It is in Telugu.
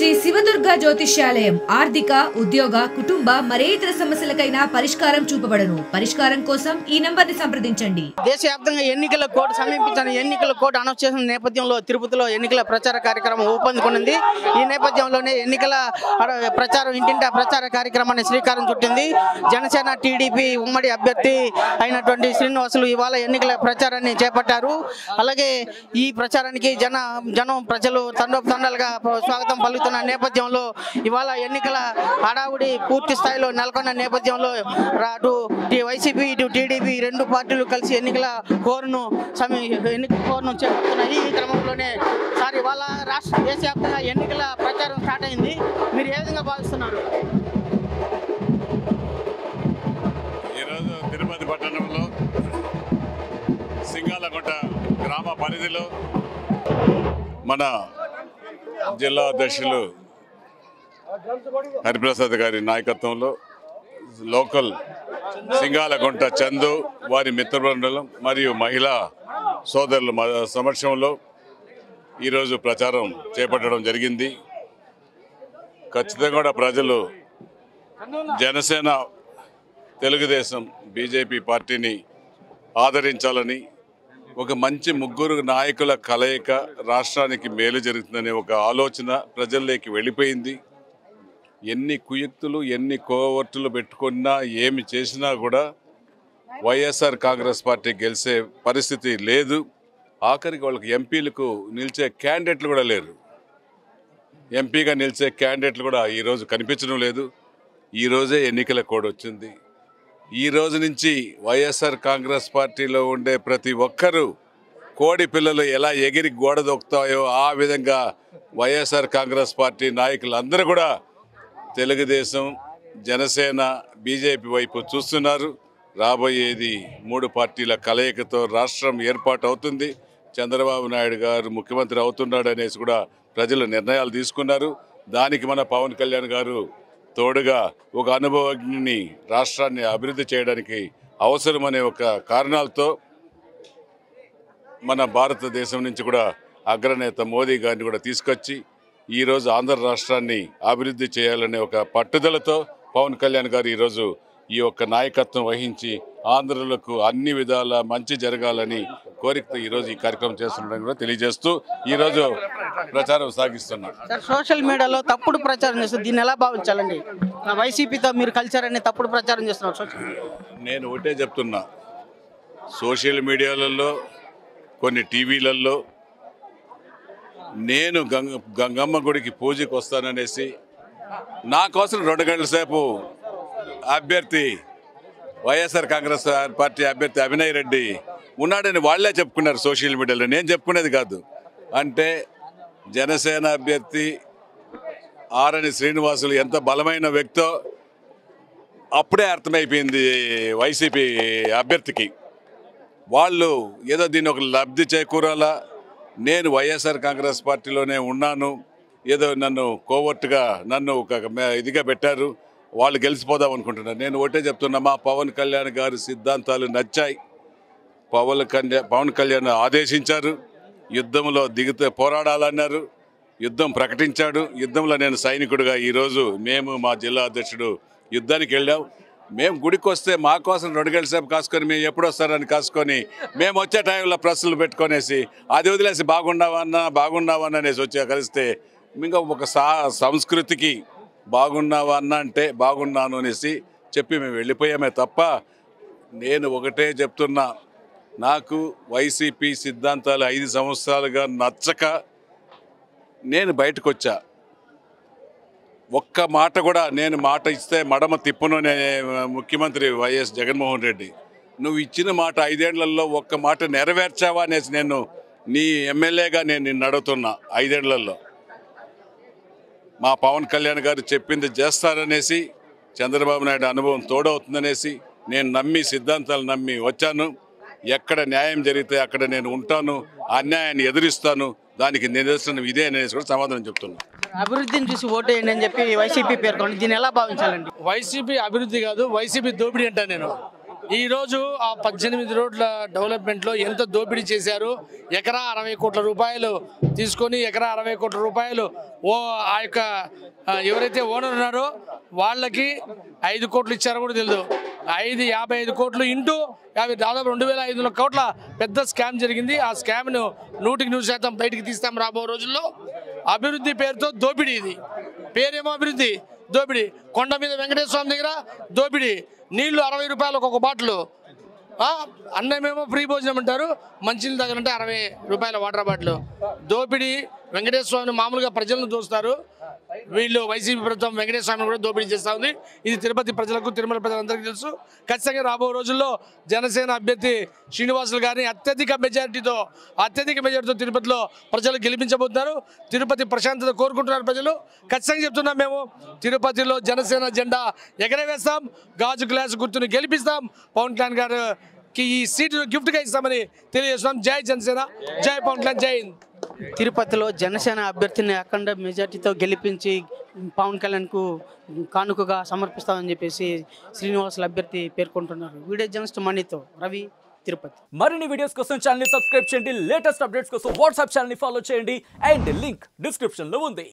శ్రీ శివదుర్గ జ్యోతిష్యాలయం ఆర్థిక ఉద్యోగ కుటుంబ మరే ఇతర సమస్యలకైనా పరిష్కారం చూపబడను పరిష్కారం కోసం ఈ నంబర్ ని సంప్రదించండి దేశవ్యాప్తంగా ఎన్నికల కోడ్ సమీపించిన ఎన్నికల కోడ్ అనౌన్స్ చేసిన నేపథ్యంలో తిరుపతిలో ఎన్నికల ప్రచార కార్యక్రమం ఊపందుకున్నది ఈ నేపథ్యంలోనే ఎన్నికల అర- ప్రచారం ఇంటింటా ప్రచార కార్యక్రమాన్ని శ్రీకారం చుట్టింది జనసేన టీడీపీ ఉమ్మడి అభ్యర్థి అయినటువంటి శ్రీనివాసులు ఇవాళ ఎన్నికల ప్రచారాన్ని చేపట్టారు అలాగే ఈ ప్రచారానికి జన జనం ప్రజలు తండోపతండాలుగా స్వాగతం పలుకుతున్న నేపథ్యంలో ఇవాళ ఎన్నికల హడావుడి పూర్తి స్థాయిలో నెలకొన్న నేపథ్యంలో రా- అటు టీ- వైసీపీ ఇటు టీడీపీ రెండు పార్టీలు కలిసి ఎన్నికల కోరును సమీ ఎన్నికల కోరును చేపడుతున్నాయి ఈ క్రమంలోనే సార్ ఇవాళ రాష్ట్ర దేశవ్యాప్తంగా ఎన్నికల ప్రచారం స్టార్ట్ అయింది మీరు ఏ విధంగా భావిస్తున్నారు ఈరోజు తిరుపతి పట్టణంలో సింగాలగుంట గ్రామ పరిధిలో మన జిల్లా అధ్యక్షులు హరిప్రసాద్ గారి నాయకత్వంలో లోకల్ సింగాలగుంట చందు వారి మిత్రబృందం మరియు మహిళా సోదరుల మ- సమక్షంలో ఈరోజు ప్రచారం చేపట్టడం జరిగింది ఖచ్చితంగా కూడా ప్రజలు జనసేన తెలుగుదేశం బీజేపీ పార్టీని ఆదరించాలని ఒక మంచి ముగ్గురు నాయకుల కలయిక రాష్ట్రానికి మేలు జరుగుతుందనే ఒక ఆలోచన ప్రజల్లోకి వెళ్ళిపోయింది ఎన్ని కుయుక్తులు ఎన్ని కోవర్టులు పెట్టుకున్నా ఏమి చేసినా కూడా వైఎస్ఆర్ కాంగ్రెస్ పార్టీ గెలిచే పరిస్థితి లేదు ఆఖరికి వాళ్ళకి ఎంపీలకు నిలిచే క్యాండిడేట్లు కూడా లేరు ఎంపీగా నిలిచే క్యాండిడేట్లు కూడా ఈరోజు కనిపించడం లేదు ఈ రోజే ఎన్నికల కోడ్ వచ్చింది ఈ రోజు నుంచి వైఎస్ఆర్ కాంగ్రెస్ పార్టీలో ఉండే ప్రతి ఒక్కరూ కోడి పిల్లలు ఎలా ఎగిరి గోడ దొక్కుతాయో ఆ విధంగా వైఎస్ఆర్ కాంగ్రెస్ పార్టీ నాయకులందరూ కూడా తెలుగుదేశం జనసేన బీజేపీ వైపు చూస్తున్నారు రాబోయేది మూడు పార్టీల కలయికతో రాష్ట్రం ఏర్పాటు అవుతుంది చంద్రబాబు నాయుడు గారు ముఖ్యమంత్రి అవుతున్నాడు అనేసి కూడా ప్రజలు నిర్ణయాలు తీసుకున్నారు దానికి మన పవన్ కళ్యాణ్ గారు తోడుగా ఒక అనుభవజ్ఞని రాష్ట్రాన్ని అభివృద్ధి చేయడానికి అవసరమనే ఒక కారణాలతో మన భారతదేశం నుంచి కూడా అగ్రనేత మోదీ గారిని కూడా తీసుకొచ్చి ఈరోజు ఆంధ్ర రాష్ట్రాన్ని అభివృద్ధి చేయాలనే ఒక పట్టుదలతో పవన్ కళ్యాణ్ గారు ఈరోజు ఈ యొక్క నాయకత్వం వహించి ఆంధ్రులకు అన్ని విధాల మంచి జరగాలని కోరికతో ఈరోజు ఈ కార్యక్రమం చేస్తుండడం కూడా తెలియజేస్తూ ఈరోజు ప్రచారం సాగిస్తున్నాం సార్ సోషల్ మీడియాలో తప్పుడు ప్రచారం చేస్తారు దీన్ని ఎలా భావించాలండి వైసీపీతో మీరు కలిసారని తప్పుడు ప్రచారం చేస్తున్నారు సోషల్ మీడియా నేను ఒకటే చెప్తున్నా సోషల్ మీడియాలలో కొన్ని టీవీలలో నేను గంగ గంగమ్మ గుడికి పూజకి వస్తాననేసి నా కోసం రెండు గంటల సేపు అభ్యర్థి వైఎస్ఆర్ కాంగ్రెస్ పార్టీ అభ్యర్థి అభినయ్ రెడ్డి ఉన్నాడని వాళ్ళే చెప్పుకున్నారు సోషల్ మీడియాలో నేను చెప్పుకునేది కాదు అంటే జనసేన అభ్యర్థి ఆరని శ్రీనివాసులు ఎంత బలమైన వ్యక్తో అప్పుడే అర్థమైపోయింది వైసీపీ అభ్యర్థికి వాళ్ళు ఏదో దీన్ని ఒక లబ్ధి చేకూరాలా నేను వైఎస్ఆర్ కాంగ్రెస్ పార్టీలోనే ఉన్నాను ఏదో నన్ను కోవర్ట్గా నన్ను ఒక మే- ఇదిగా పెట్టారు వాళ్ళు గెలిచిపోదాం అనుకుంటున్నారు నేను ఒకటే చెప్తున్నా మా పవన్ కళ్యాణ్ గారి సిద్ధాంతాలు నచ్చాయి పవన్ కళ్యాణ్ పవన్ కళ్యాణ్ ఆదేశించారు యుద్ధంలో దిగితే పోరాడాలన్నారు యుద్ధం ప్రకటించాడు యుద్ధంలో నేను సైనికుడిగా ఈరోజు మేము మా జిల్లా అధ్యక్షుడు యుద్ధానికి వెళ్ళాం మేము గుడికి వస్తే మా కోసం రెండు గంటల సేపు కాసుకొని మేము ఎప్పుడు వస్తారని కాసుకొని మేము వచ్చే టైంలో ప్రశ్నలు పెట్టుకొనేసి అది వదిలేసి బాగున్నావన్నా బాగున్నావన్నా అనేసి వచ్చి కలిస్తే ఇంకా ఒక సా సంస్కృతికి బాగున్నావా అన్న అంటే బాగున్నాను అనేసి చెప్పి మేము వెళ్ళిపోయామే తప్ప నేను ఒకటే చెప్తున్నా నాకు వైసీపీ సిద్ధాంతాలు ఐదు సంవత్సరాలుగా నచ్చక నేను బయటకు వచ్చా ఒక్క మాట కూడా నేను మాట ఇస్తే మడమ తిప్పును అనే ముఖ్యమంత్రి వైఎస్ జగన్మోహన్ రెడ్డి నువ్వు ఇచ్చిన మాట ఐదేళ్లలో ఒక్క మాట నెరవేర్చావా అనేసి నేను నీ ఎమ్మెల్యేగా నేను నిన్ను అడుగుతున్నా ఐదేళ్లలో మా పవన్ కళ్యాణ్ గారు చెప్పింది చేస్తారనేసి చంద్రబాబు నాయుడు అనుభవం తోడవుతుందనేసి నేను నమ్మి సిద్ధాంతాలు నమ్మి వచ్చాను ఎక్కడ న్యాయం జరిగితే అక్కడ నేను ఉంటాను ఆ అన్యాయాన్ని ఎదురిస్తాను దానికి నిదర్శనం ఇదే అనేసి కూడా సమాధానం చెప్తున్నాను అభివృద్ధిని చూసి ఓటేయండి అని చెప్పి వైసీపీ పేర్కొంది దీన్ని ఎలా భావించాలండి వైసీపీ అభివృద్ధి కాదు వైసీపీ దోపిడీ అంటా నేను ఈరోజు ఆ పద్దెనిమిది రోడ్ల డెవలప్మెంట్లో ఎంత దోపిడీ చేశారు ఎకరా అరవై కోట్ల రూపాయలు తీసుకొని ఎకరా అరవై కోట్ల రూపాయలు ఓ ఆ యొక్క ఆ, ఎవరైతే ఓనర్ ఉన్నారో వాళ్ళకి ఐదు కోట్లు ఇచ్చారో కూడా తెలియదు ఐదు యాభై ఐదు కోట్లు ఇంటూ యాభై దాదాపు రెండు వేల ఐదు వందల కోట్ల పెద్ద స్కామ్ జరిగింది ఆ స్కామ్ను నూటికి నూరు శాతం బయటికి తీస్తాం రాబో రోజుల్లో అభివృద్ధి పేరుతో దోపిడీ ఇది పేరేమో అభివృద్ధి దోపిడీ కొండ మీద వెంకటేశ్వర స్వామి దగ్గర దోపిడీ నీళ్లు అరవై రూపాయలకు ఒక బాటిల్ అన్నమేమో ఫ్రీ భోజనం అంటారు మంచినీళ్ళు తగలంటే అరవై రూపాయల వాటర్ బాటిల్ దోపిడీ వెంకటేశ్వర స్వామిని మామూలుగా ప్రజలను దోస్తారు వీళ్ళు వైసీపీ ప్రభుత్వం వెంకటేశ్వర స్వామిని కూడా దోపిడీ చేస్తూ ఉంది ఇది తిరుపతి ప్రజలకు తిరుమల ప్రజలందరికీ తెలుసు ఖచ్చితంగా రాబో రోజుల్లో జనసేన అభ్యర్థి శ్రీనివాసులు గారిని అత్యధిక మెజారిటీతో అత్యధిక మెజారిటీతో తిరుపతిలో ప్రజలు గెలిపించబోతున్నారు తిరుపతి ప్రశాంతత కోరుకుంటున్నారు ప్రజలు ఖచ్చితంగా చెప్తున్నాం మేము తిరుపతిలో జనసేన జెండా ఎగరవేస్తాం గాజు గ్లాస్ గుర్తును గెలిపిస్తాం పవన్ కళ్యాణ్ గారికి ఈ సీటును గిఫ్ట్గా ఇస్తామని తెలియజేస్తున్నాం జై జనసేన జై పవన్ కళ్యాణ్ జై హింద్ తిరుపతిలో జనసేన అభ్యర్థిని అఖండ మెజార్టీతో గెలిపించి పవన్ కళ్యాణ్కు కానుకగా సమర్పిస్తామని చెప్పేసి శ్రీనివాసుల అభ్యర్థి పేర్కొంటున్నారు వీడియో జర్నలిస్ట్ మనీతో రవి తిరుపతి మరిన్ని వీడియోస్ కోసం ఛానల్ సబ్స్క్రైబ్ చేయండి లేటెస్ట్ అప్డేట్స్ కోసం వాట్సాప్ ఛానల్ ఫాలో చేయండి అండ్ లింక్ డిస్క్రిప్షన్ లో ఉంది